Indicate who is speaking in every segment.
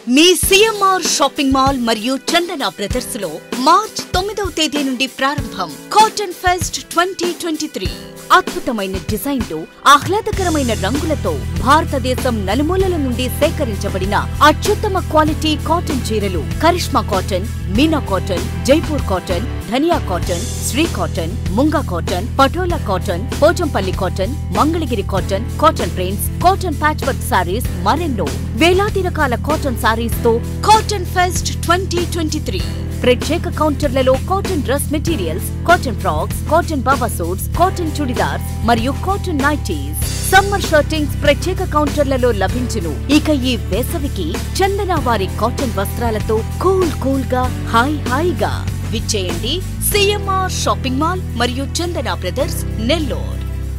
Speaker 1: మీ CMR shopping mall మరియు చందన brothers లో March తొమ్మిదవ తేదీ నుండి ప్రారంభం cotton fest twenty twenty three అద్భుతమైన డిజైన్లు ఆహ్లాదకరమైన రంగులతో భారతదేశం నలుమూలల నుండి సేకరించబడిన అత్యుత్తమ క్వాలిటీ కాటన్ చీరలు Karishma cotton Meena cotton Jaipur cotton ధనియా కాటన్ శ్రీ కాటన్ ముంగా cotton patola cotton Pochampally cotton Mangalagiri cotton cotton prints cotton patch work saris మరెన్నో వేలాది రకాల కాటన్ సారీస్ తో cotton fest twenty twenty three ప్రత్యేక కౌంటర్లలో cotton dress materials cotton frocks cotton baba suits cotton chudidars మరియు కాటన్ నైటీస్ సమ్మర్ షర్టింగ్స్ ప్రత్యేక కౌంటర్లలో లభించును ఇక ఈ వేసవికి చందన వారి కాటన్ వస్త్రాలతో కూల్ కూల్ గా హాయ్ హాయిగా విచ్చేయండి సిఎంఆర్ షాపింగ్ మాల్ మరియు చందన బ్రదర్స్ నెల్లూరు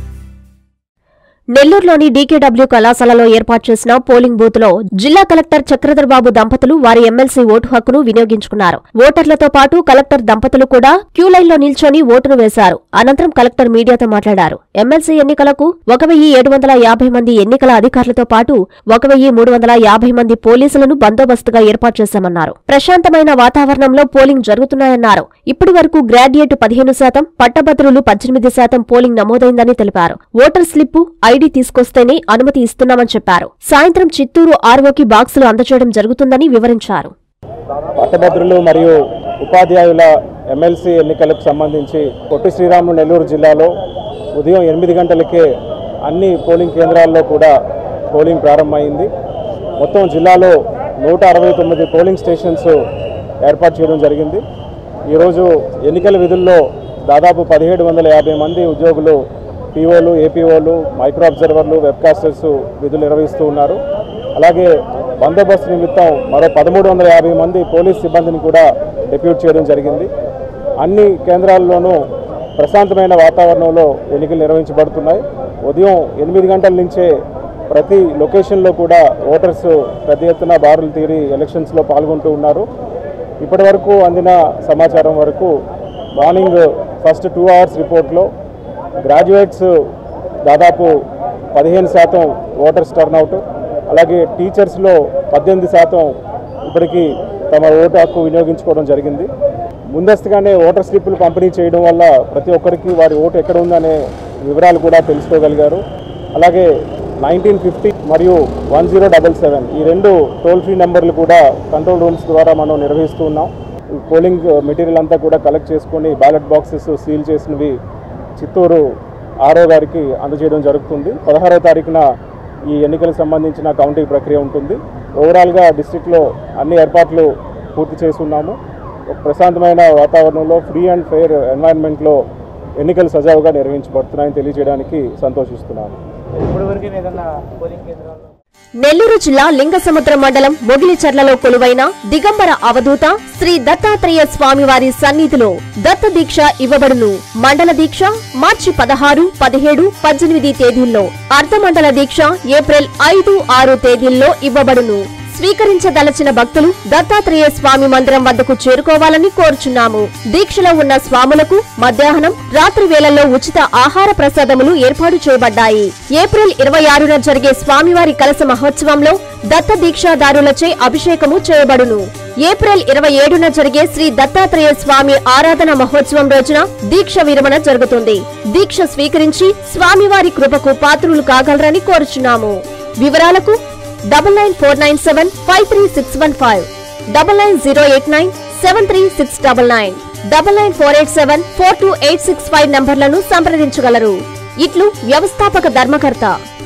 Speaker 2: నెల్లూరులోని డీకేడబ్ల్యూ కళాశాలలో ఏర్పాటు చేసిన పోలింగ్ బూత్ లో జిల్లా కలెక్టర్ చక్రధర్ బాబు దంపతులు వారి ఎమ్మెల్సీ ఓటు హక్కును వినియోగించుకున్నారు ఓటర్లతో పాటు కలెక్టర్ దంపతులు కూడా క్యూ లైన్లో నిల్చొని ఓటును వేశారు అనంతరం కలెక్టర్ మీడియాతో మాట్లాడారు ఎమ్మెల్సీ ఎన్నికలకు ఒక వెయ్యి ఏడు వందల యాభై మంది ఎన్నికల అధికారులతో పాటు ఒక వెయ్యి మూడు వందల యాభై మంది పోలీసులను బందోబస్తుగా ఏర్పాటు చేశామన్నారు ప్రశాంతమైన వాతావరణంలో పోలింగ్ జరుగుతున్నాయన్నారు ఇప్పటి వరకు గ్రాడ్యుయేట్ పదిహేను శాతం పట్టభద్రులు పద్దెనిమిది శాతం పోలింగ్ నమోదైందని తెలిపారు ఓటర్ స్లిప్పు ఐడి తీసుకొస్తేనే అనుమతి ఇస్తున్నామని చెప్పారు సాయంత్రం చిత్తూరు ఆర్వోకి బాక్సులు అందజేయడం జరుగుతుందని వివరించారు
Speaker 3: పట్టభద్రులు మరియు ఉపాధ్యాయుల ఎమ్మెల్సీ ఎన్నికలకు సంబంధించి పొట్టి శ్రీరాములు నెల్లూరు జిల్లాలో ఉదయం ఎనిమిది గంటలకే అన్ని పోలింగ్ కేంద్రాల్లో కూడా పోలింగ్ ప్రారంభమైంది మొత్తం జిల్లాలో నూట అరవై తొమ్మిది పోలింగ్ స్టేషన్స్ ఏర్పాటు చేయడం జరిగింది ఈరోజు ఎన్నికల విధుల్లో దాదాపు పదిహేడు వందల యాభై మంది ఉద్యోగులు పీఓలు ఏపీఓలు మైక్రో అబ్జర్వర్లు వెబ్కాస్టర్స్ విధులు నిర్వహిస్తూ ఉన్నారు అలాగే బందోబస్తు నిమిత్తం మరో పదమూడు వందల యాభై మంది పోలీస్ సిబ్బందిని కూడా డిప్యూట్ చేయడం జరిగింది అన్ని కేంద్రాల్లోనూ ప్రశాంతమైన వాతావరణంలో ఎన్నికలు నిర్వహించబడుతున్నాయి ఉదయం ఎనిమిది గంటల నుంచే ప్రతి లొకేషన్లో కూడా ఓటర్స్ పెద్ద ఎత్తున బారులు తీరి ఎలక్షన్స్లో పాల్గొంటూ ఉన్నారు ఇప్పటి వరకు అందిన సమాచారం వరకు మార్నింగ్ ఫస్ట్ టూ అవర్స్ రిపోర్ట్లో గ్రాడ్యుయేట్స్ దాదాపు పదిహేను శాతం ఓటర్స్ టర్నౌట్ అలాగే టీచర్స్లో పద్దెనిమిది శాతం ఇప్పటికీ తమ ఓటు హక్కు వినియోగించుకోవడం జరిగింది ముందస్తుగానే ఓటర్ స్లిప్పులు పంపిణీ చేయడం వల్ల ప్రతి ఒక్కరికి వారి ఓటు ఎక్కడ ఉందనే వివరాలు కూడా తెలుసుకోగలిగారు అలాగే నైన్టీన్ ఫిఫ్టీ మరియు వన్ జీరో డబల్ సెవెన్ ఈ రెండు టోల్ ఫ్రీ నెంబర్లు కూడా కంట్రోల్ రూమ్స్ ద్వారా మనం నిర్వహిస్తూ ఉన్నాం ఈ పోలింగ్ మెటీరియల్ అంతా కూడా కలెక్ట్ చేసుకొని బ్యాలెట్ బాక్సెస్ సీల్ చేసినవి చిత్తూరు ఆరో గారికి అందజేయడం జరుగుతుంది పదహారో తారీఖున ఈ ఎన్నికలకు సంబంధించిన కౌంటింగ్ ప్రక్రియ ఉంటుంది ఓవరాల్గా డిస్టిక్లో అన్ని ఏర్పాట్లు పూర్తి చేసి ఉన్నాము ఒక ప్రశాంతమైన వాతావరణంలో ఫ్రీ అండ్ ఫెయిర్ ఎన్వైరన్మెంట్లో ఎన్నికలు సజావుగా నిర్వహించబడుతున్నాయని తెలియజేయడానికి సంతోషిస్తున్నాను
Speaker 2: నెల్లూరు జిల్లా లింగసముద్రం మండలం మొగిలిచర్లలో కొలువైన దిగంబర అవధూత శ్రీ దత్తాత్రేయ స్వామివారి సన్నిధిలో దత్త దీక్ష ఇవ్వబడును మండల దీక్ష మార్చి పదహారు పదిహేడు పద్దెనిమిది తేదీల్లో అర్ధమండల దీక్ష ఏప్రిల్ ఐదు ఆరు తేదీల్లో ఇవ్వబడును స్వీకరించదలచిన భక్తులు దత్తాత్రేయ స్వామి మందిరం వద్దకు చేరుకోవాలని కోరుచున్నాము దీక్షలో ఉన్న స్వాములకు మధ్యాహ్నం రాత్రి వేళల్లో ఉచిత ఆహార ప్రసాదములు ఏర్పాటు చేయబడ్డాయి ఏప్రిల్ ఇరవై ఆరున జరిగే స్వామివారి కలస మహోత్సవంలో దత్త దీక్షాదారులచే అభిషేకము చేయబడును ఏప్రిల్ ఇరవై ఏడున జరిగే శ్రీ దత్తాత్రేయ స్వామి ఆరాధన మహోత్సవం రోజున దీక్ష విరమణ జరుగుతుంది దీక్ష స్వీకరించి స్వామివారి కృపకు పాత్రులు కాగలరని కోరుచున్నాము వివరాలకు double nine four nine seven five three six one five double nine zero eight nine seven three six double nine double nine four eight seven four two eight six five నంబర్లను సంప్రదించగలరు ఇట్లు వ్యవస్థాపక ధర్మకర్త